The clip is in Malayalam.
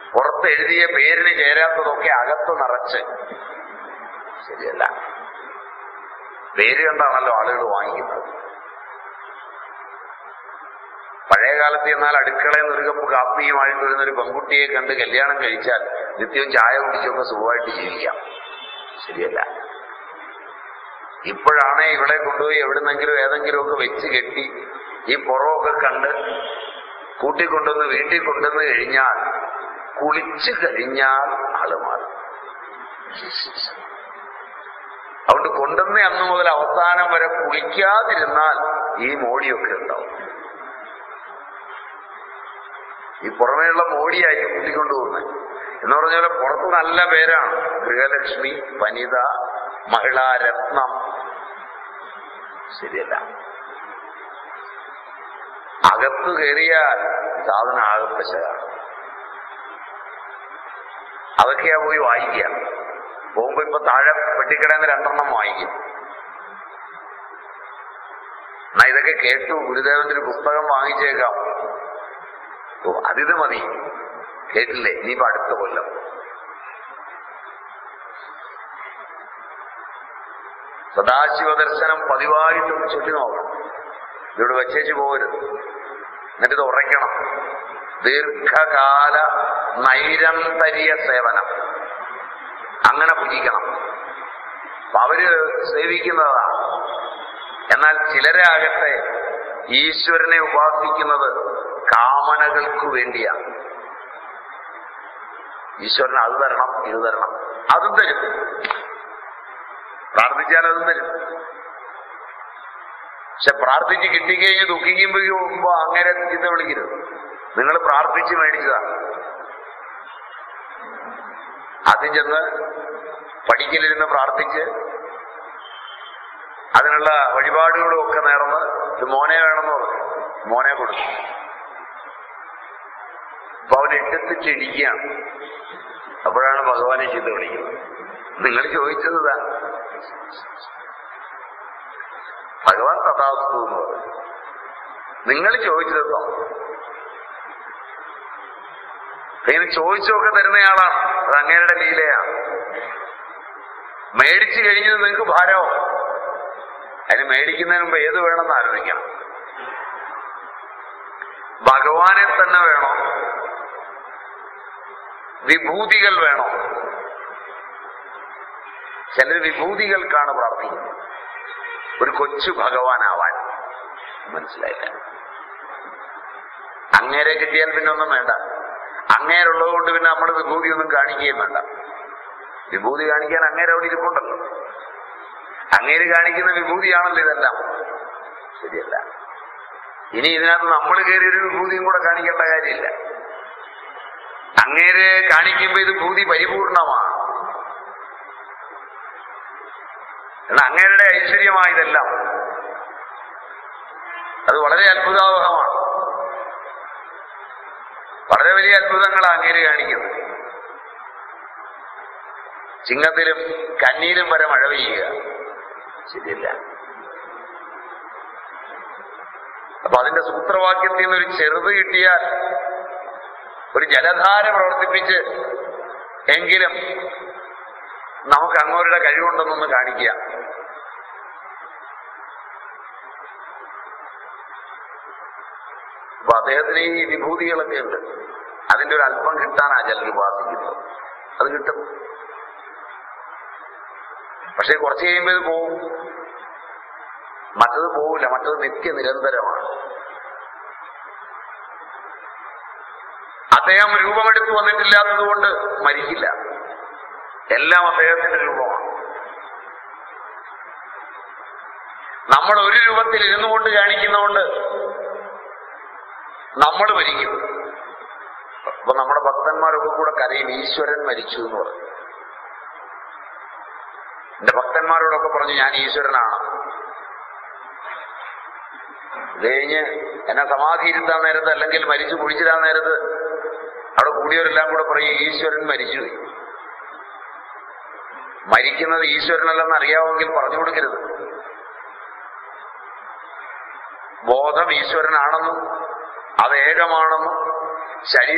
പുറത്ത് എഴുതിയ പേരിന് ചേരാത്തതൊക്കെ അകത്ത് നിറച്ച് ശരിയല്ല പേര് കണ്ടാണല്ലോ ആളുകൾ വാങ്ങിക്കുന്നത് പഴയ കാലത്ത് എന്നാൽ അടുക്കളയിൽ നിന്ന് ഒരു കപ്പ് കാപ്പിയുമായിട്ട് വരുന്ന ഒരു പെൺകുട്ടിയെ കണ്ട് കല്യാണം കഴിച്ചാൽ നിത്യവും ചായ കുടിച്ചൊക്കെ സുഖമായിട്ട് ജീവിക്കാം ശരിയല്ല ഇപ്പോഴാണ് ഇവിടെ കൊണ്ടുപോയി എവിടുന്നെങ്കിലും ഏതെങ്കിലും ഒക്കെ വെച്ച് കെട്ടി ഈ പുറമൊക്കെ കണ്ട് കൂട്ടിക്കൊണ്ടുവന്ന് വീട്ടിൽ കൊണ്ടുവന്ന് കഴിഞ്ഞാൽ കുളിച്ചു കഴിഞ്ഞാൽ ആള് മാറും അതുകൊണ്ട് കൊണ്ടുവന്ന അന്ന് മുതൽ അവസാനം വരെ കുളിക്കാതിരുന്നാൽ ഈ മോടിയൊക്കെ ഉണ്ടാവും ഈ പുറമേയുള്ള മോടിയായി കൂട്ടിക്കൊണ്ടുപോകുന്നത് എന്ന് പറഞ്ഞ പോലെ പുറത്ത് നല്ല പേരാണ് ഗൃഹലക്ഷ്മി വനിത മഹിളാരത്നം ശരിയല്ല അകത്ത് കയറിയാൽ സാധനം ആകപ്പശകാണ് അതൊക്കെയാ പോയി വായിക്കുക പോകുമ്പോ ഇപ്പൊ താഴെ പെട്ടിക്കടയിൽ നിന്ന് രണ്ടെണ്ണം വാങ്ങിക്കും എന്നാ ഇതൊക്കെ കേട്ടു ഗുരുദേവന്റെ ഒരു പുസ്തകം വാങ്ങിച്ചേക്കാം ഓ അതിത് മതി കേട്ടില്ലേ ഇനിയിപ്പോ അടുത്ത കൊല്ലം സദാശിവ ദർശനം പതിവായിട്ട് ചുറ്റി നോക്കണം ഇവിടെ വെച്ചേച്ച് പോകരുത് എന്നിട്ടിത് ഉറയ്ക്കണം ദീർഘകാല നൈരന്തര്യ സേവനം അങ്ങനെ പൂജിക്കണം അപ്പൊ അവര് സേവിക്കുന്നതാണ് എന്നാൽ ചിലരെ ആകട്ടെ ഈശ്വരനെ ഉപാസിക്കുന്നത് കാമനകൾക്ക് വേണ്ടിയാണ് ഈശ്വരൻ അത് തരണം ഇത് തരണം അതും തരും പ്രാർത്ഥിച്ചാൽ അതും തരും പക്ഷെ പ്രാർത്ഥിച്ച് കിട്ടിക്കഴിഞ്ഞ് ദുഃഖിക്കുമ്പോ അങ്ങനെ ചിന്ത വിളിക്കരുത് നിങ്ങൾ പ്രാർത്ഥിച്ച് മേടിച്ചതാണ് ആദ്യം ചെന്ന് പഠിക്കലിരുന്ന് പ്രാർത്ഥിച്ച് അതിനുള്ള വഴിപാടുകളും ഒക്കെ നേർന്ന് ഇത് മോനെ വേണമെന്ന് പറഞ്ഞു മോനെ കൊടുത്തു അപ്പൊ അവൻ എട്ടെത്തിച്ചിടിക്കുകയാണ് അപ്പോഴാണ് ഭഗവാനെ ചിന്ത വിളിക്കുന്നത് നിങ്ങൾ ചോദിച്ചത് ഇതാ ഭഗവാൻ തഥാസ്തു എന്ന് പറഞ്ഞു നിങ്ങൾ ചോദിച്ചത് തന്നു ഇങ്ങനെ ചോദിച്ചൊക്കെ തരുന്നയാളാണ് അത് അങ്ങേരുടെ ലീലയാണ് മേടിച്ചു കഴിഞ്ഞത് നിങ്ങൾക്ക് ഭാരമോ അതിന് മേടിക്കുന്നതിന് മുമ്പ് ഏത് വേണമെന്ന് ആലോചിക്കണം ഭഗവാനെ തന്നെ വേണോ വിഭൂതികൾ വേണോ ചിലർ വിഭൂതികൾക്കാണ് പ്രാർത്ഥിക്കുന്നത് ഒരു കൊച്ചു ഭഗവാനാവാൻ മനസ്സിലായില്ല അങ്ങേരെ കിട്ടിയാൽ പിന്നെ ഒന്നും വേണ്ട അങ്ങേരുള്ളത് കൊണ്ട് പിന്നെ നമ്മൾ വിഭൂതി ഒന്നും കാണിക്കുകയും വേണ്ട വിഭൂതി കാണിക്കാൻ അങ്ങേരെ അവിടെ ഇരിപ്പുണ്ടല്ലോ അങ്ങേര് കാണിക്കുന്ന വിഭൂതിയാണല്ലോ ഇതെല്ലാം ശരിയല്ല ഇനി ഇതിനകത്ത് നമ്മൾ കയറി ഒരു വിഭൂതിയും കൂടെ കാണിക്കേണ്ട കാര്യമില്ല അങ്ങേര് കാണിക്കുമ്പോ ഇത് ഭൂതി പരിപൂർണമാണ് എന്നാൽ അങ്ങേരുടെ ഐശ്വര്യമായതെല്ലാം അത് വളരെ അത്ഭുതാവഹമാണ് വളരെ വലിയ അത്ഭുതങ്ങളാണ് അങ്ങേര് കാണിക്കുന്നത് ചിങ്ങത്തിലും കന്നിയിലും വരെ മഴ പെയ്യുക ശരിയല്ല അപ്പൊ അതിന്റെ സൂത്രവാക്യത്തിൽ നിന്ന് ഒരു ചെറുത് കിട്ടിയാൽ ഒരു ജലധാര പ്രവർത്തിപ്പിച്ച് എങ്കിലും നമുക്ക് അങ്ങോരുടെ കഴിവുണ്ടെന്നൊന്ന് കാണിക്കുക അപ്പൊ അദ്ദേഹത്തിന് ഈ വിഭൂതികളൊക്കെ ഉണ്ട് അതിന്റെ ഒരു അല്പം കിട്ടാനാ ചിലർ ഉപാസിക്കുന്നത് അത് കിട്ടും പക്ഷെ കുറച്ച് കഴിയുമ്പോൾ ഇത് പോവും മറ്റത് പോവില്ല മറ്റത് നിത്യനിരന്തരമാണ് അദ്ദേഹം രൂപമെടുത്ത് വന്നിട്ടില്ലാത്തത് കൊണ്ട് മരിക്കില്ല എല്ലാം അദ്ദേഹത്തിന്റെ രൂപമാണ് നമ്മൾ ഒരു രൂപത്തിൽ ഇരുന്നു കൊണ്ട് കാണിക്കുന്നതുകൊണ്ട് നമ്മൾ മരിക്കും അപ്പൊ നമ്മുടെ ഭക്തന്മാരൊക്കെ കൂടെ കരയും ഈശ്വരൻ മരിച്ചു എന്ന് പറഞ്ഞു എന്റെ ഭക്തന്മാരോടൊക്കെ പറഞ്ഞു ഞാൻ ഈശ്വരനാണ് ഇത് കഴിഞ്ഞ് എന്നെ സമാധി ഇരുത്താൻ നേരത്ത് അല്ലെങ്കിൽ മരിച്ചു കുഴിച്ചിടാൻ നേരത്ത് അവിടെ കൂടിയവരെല്ലാം കൂടെ പറയും ഈശ്വരൻ മരിച്ചുപോയി മരിക്കുന്നത് ഈശ്വരനല്ലെന്ന് അറിയാമെങ്കിൽ പറഞ്ഞു കൊടുക്കരുത് ബോധം ഈശ്വരനാണെന്നും അത് ഏകമാണെന്നും ശരീരം